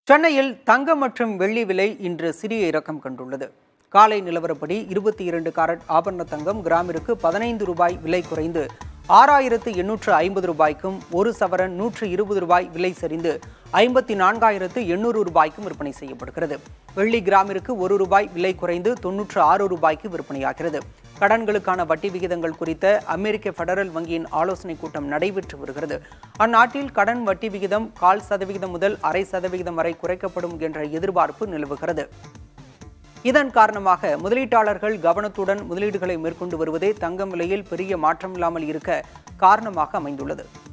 சென்னையில் தங்கம் மற்றும் வெள்ளி விலை இன்று சிறிய இறக்கம் கண்டுள்ளது காலை நிலவரப்படி இருபத்தி இரண்டு காரட் ஆபரண தங்கம் கிராமிற்கு பதினைந்து ரூபாய் விலை குறைந்து ஆறாயிரத்து எண்ணூற்று ஐம்பது ரூபாய்க்கும் ஒரு சவரன் நூற்று இருபது ரூபாய் விலை சரிந்து ஐம்பத்தி நான்காயிரத்து எண்ணூறு ரூபாய்க்கும் விற்பனை செய்யப்படுகிறது வெள்ளி கிராமிற்கு ஒரு ரூபாய் விலை குறைந்து தொன்னூற்று ஆறு ரூபாய்க்கு விற்பனையாகிறது கடன்களுக்கான வட்டி விகிதங்கள் குறித்த அமெரிக்க ஃபெடரல் வங்கியின் ஆலோசனைக் கூட்டம் நடைபெற்று வருகிறது அந்நாட்டில் கடன் வட்டி விகிதம் கால் சதவிகிதம் முதல் அரை சதவிகிதம் வரை குறைக்கப்படும் என்ற எதிர்பார்ப்பு நிலவுகிறது இதன் காரணமாக முதலீட்டாளர்கள் கவனத்துடன் முதலீடுகளை மேற்கொண்டு வருவதே தங்கம் விலையில் பெரிய மாற்றமில்லாமல் இருக்க காரணமாக அமைந்துள்ளது